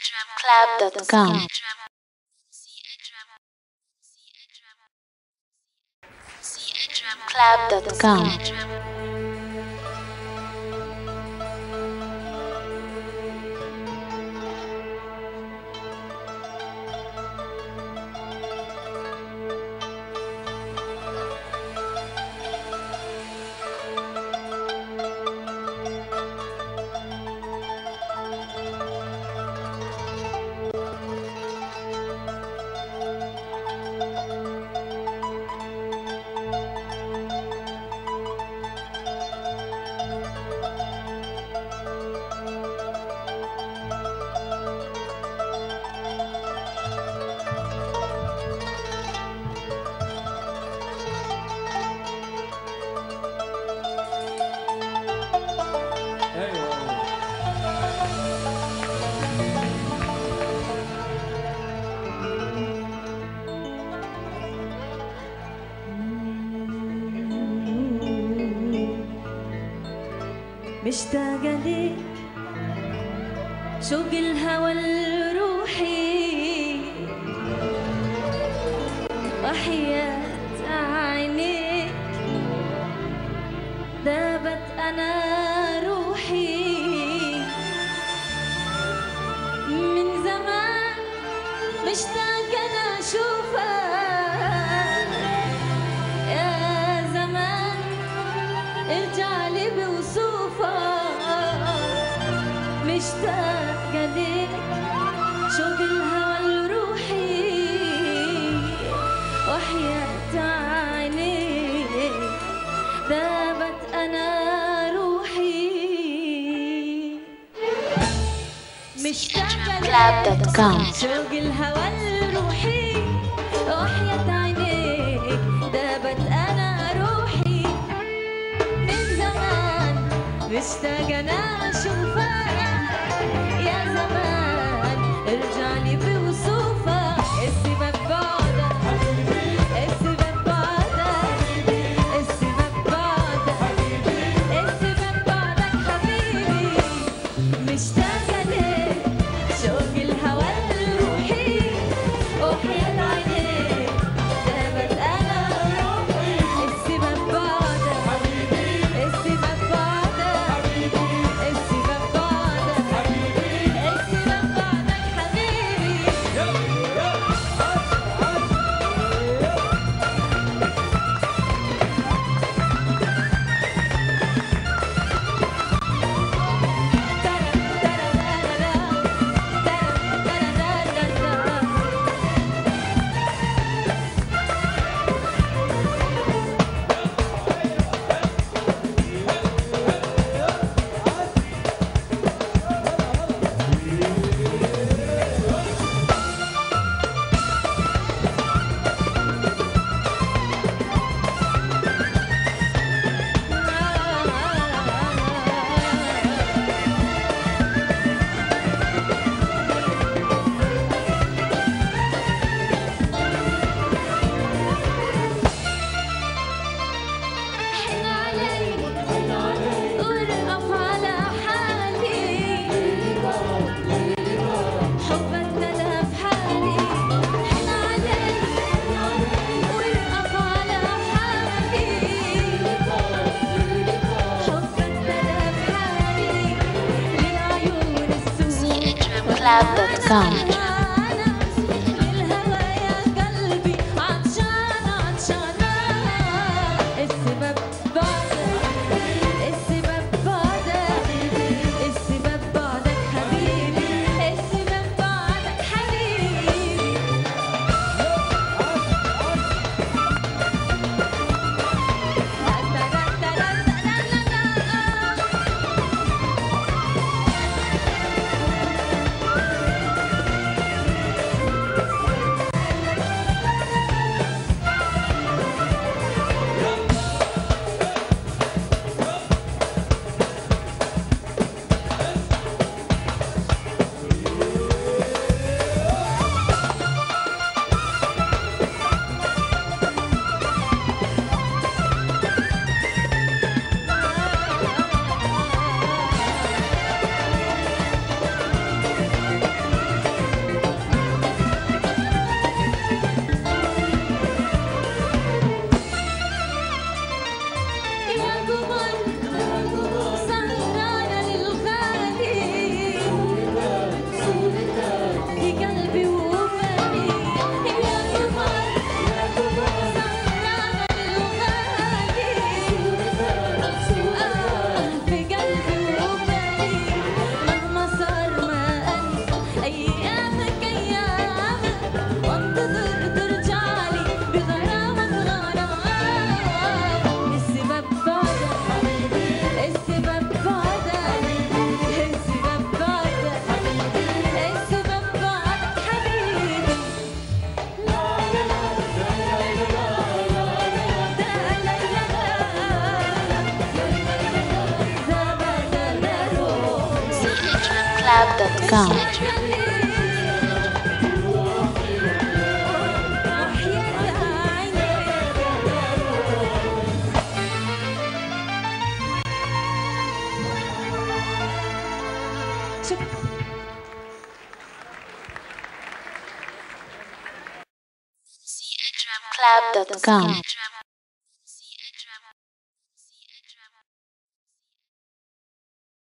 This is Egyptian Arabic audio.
club.com club.com مشتاقة ليك شوق الهوى لروحي وحياة عينيك ذابت أنا روحي من زمان مشتاقة أنا أشوفك يا زمان ارجع لي بوصوفك مشتاقة ليك شوق الهوى لروحي وحياة عينيك ذابت أنا روحي مشتاقة ليك club.com شوق الهوى لروحي وحياة عينيك ذابت أنا روحي من زمان مشتاقة أنا أشوفك يا زمان ارجع لي بوصوفك السبب بعدك السبب بعدك السبب بعدك السبب بعدك حبيبي مشتاقة ليك شوق الهوى لروحي وحياة عينيك ذابت أنا روحي السبب بعدك السبب بعدك السبب بعدك السبب بعدك حبيبي حن علي وارقف على حالي حبك تلف حالي حن علي وارقف على حالي حبك تلف حالي للعيون السود club.com للهوى يا قلبي عطشان عطشان السبب بعدك السبب بعدك السبب بعدك حبيبي السبب بعدك حبيبي قمر سهرانة للغالي في قلبي وبالي يا قمر سهرانة للغالي آه في قلبي وبالي مهما صار ما أنسى أيامك أيامك وانتظر ترجعلي بغرامك غرام السبب بعدك السبب بعدك السبب بعدك السبب بعدك حبيبي لا لا لا Club.com. Club.com.